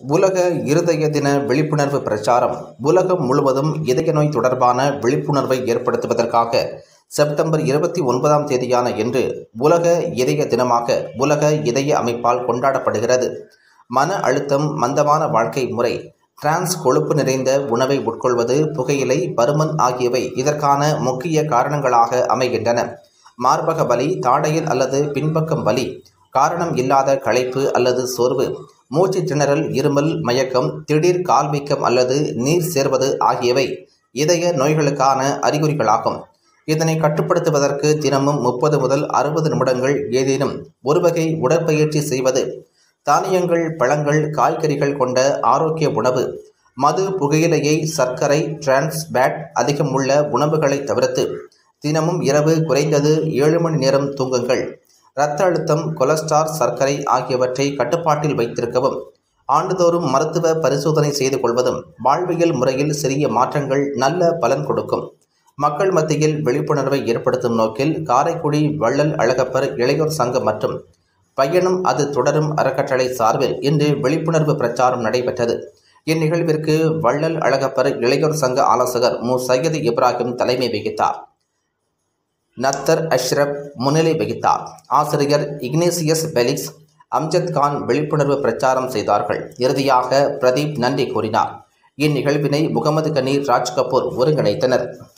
உலக இருதய தின விழிப்புணர்வு பிரச்சாரம் உலகம் முழுவதும் இதய நோய் தொடர்பான விழிப்புணர்வை ஏற்படுத்துவதற்காக செப்டம்பர் இருபத்தி ஒன்பதாம் தேதியான இன்று உலக இதய தினமாக உலக இதய அமைப்பால் கொண்டாடப்படுகிறது மன அழுத்தம் மந்தமான வாழ்க்கை முறை டிரான்ஸ் கொழுப்பு நிறைந்த உணவை உட்கொள்வது புகையிலை பருமன் ஆகியவை இதற்கான முக்கிய காரணங்களாக அமைகின்றன மார்பக வலி தாடையில் அல்லது பின்பக்கம் வலி காரணம் இல்லாத களைப்பு அல்லது சோர்வு மூச்சு திணறல் இருமல் மயக்கம் திடீர் கால் வீக்கம் அல்லது நீர் சேர்வது ஆகியவை இதய நோய்களுக்கான அறிகுறிகளாகும் இதனை கட்டுப்படுத்துவதற்கு தினமும் முப்பது முதல் அறுபது நிமிடங்கள் ஏதேனும் ஒரு வகை உடற்பயிற்சி செய்வது தானியங்கள் பழங்கள் காய்கறிகள் கொண்ட ஆரோக்கிய உணவு மது புகையிலையை சர்க்கரை டிரான்ஸ் பேட் அதிகம் உள்ள உணவுகளை தவிர்த்து தினமும் இரவு குறைந்தது ஏழு மணி நேரம் தூங்குங்கள் இரத்த அழுத்தம் கொலஸ்ட்ரால் சர்க்கரை ஆகியவற்றை கட்டுப்பாட்டில் வைத்திருக்கவும் ஆண்டுதோறும் மருத்துவ பரிசோதனை செய்து கொள்வதும் வாழ்வியல் முறையில் சிறிய மாற்றங்கள் நல்ல பலன் கொடுக்கும் மக்கள் மத்தியில் விழிப்புணர்வை ஏற்படுத்தும் நோக்கில் காரைக்குடி வள்ளல் அழகப்பர் இளையோர் சங்கம் மற்றும் பையனும் அது தொடரும் அறக்கட்டளை சார்பில் இன்று விழிப்புணர்வு பிரச்சாரம் நடைபெற்றது இந்நிகழ்விற்கு வள்ளல் அழகப்பர் இளையோர் சங்க ஆலோசகர் மு சையது இப்ராஹிம் தலைமை வகித்தார் நத்தர் அஷ்ரப் முன்னிலை வகித்தார் ஆசிரியர் இக்னேசியஸ் பெலிக்ஸ் அம்ஜத் கான் விழிப்புணர்வு பிரச்சாரம் செய்தார்கள் இறுதியாக பிரதீப் நன்றி கூறினார் இந்நிகழ்வினை முகமது கனீர் ராஜ் கபூர் ஒருங்கிணைத்தனர்